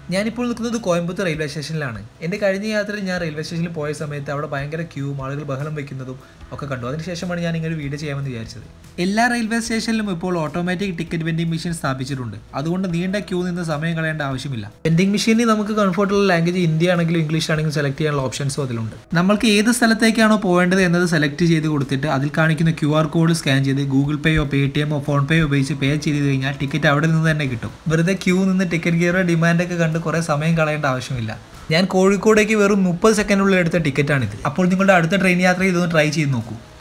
ഞാനിപ്പോൾ നിൽക്കുന്നത് കോയമ്പത്തൂർ റെയിൽവേ സ്റ്റേഷനിലാണ് എൻ്റെ കഴിഞ്ഞ യാത്രയിൽ ഞാൻ റെയിൽവേ സ്റ്റേഷനിൽ പോയ സമയത്ത് അവിടെ ഭയങ്കര ക്യൂവും ആളുകൾ ബഹളം വെക്കുന്നതും ഒക്കെ കണ്ടു അതിനുശേഷമാണ് ഞാൻ ഇങ്ങനെ ഒരു വീഡിയോ ചെയ്യാമെന്ന് വിചാരിച്ചത് എല്ലാ റെയിൽവേ സ്റ്റേഷനിലും ഇപ്പോൾ ഓട്ടോമാറ്റിക് ടിക്കറ്റ് വെൻഡിംഗ് മെഷീൻ സ്ഥാപിച്ചിട്ടുണ്ട് അതുകൊണ്ട് നീണ്ട ക്യൂ നിന്ന് സമയം കളയേണ്ട ആവശ്യമില്ല വെൻഡിംഗ് മെഷീനിൽ നമുക്ക് കംഫർട്ടുള്ള ലാംഗ്വേജ് ഹിന്ദി ആണെങ്കിലും ഇംഗ്ലീഷ് ആണെങ്കിലും സെലക്ട് ചെയ്യാനുള്ള ഓപ്ഷൻസും അതിലുണ്ട് നമ്മൾക്ക് ഏത് സ്ഥലത്തേക്കാണോ പോകേണ്ടത് എന്നത് സെലക്ട് ചെയ്ത് കൊടുത്തിട്ട് അതിൽ കാണിക്കുന്ന ക്യു ആർ കോഡ് സ്കാൻ ചെയ്ത് ഗൂഗിൾ പേയോ പേ ടി എമ്മോ ഫോൺ പേയോ ഉപയോഗിച്ച് പേ ചെയ്ത് കഴിഞ്ഞാൽ ടിക്കറ്റ് അവിടെ നിന്ന് തന്നെ കിട്ടും വെറുതെ ക്യൂ നിന്ന് ടിക്കറ്റ് ഗിയറോ ഡിമാൻഡൊക്കെ കണ്ട് കുറേ സമയം കളയേണ്ട ആവശ്യമില്ല ഞാൻ കോഴിക്കോടേക്ക് വെറും മുപ്പത് സെക്കൻഡിനുള്ളിൽ എടുത്ത ടിക്കറ്റാണിത് അപ്പോൾ നിങ്ങളുടെ അടുത്ത ട്രെയിൻ യാത്ര ഇതൊന്ന് ട്രൈ ചെയ്ത് നോക്കൂ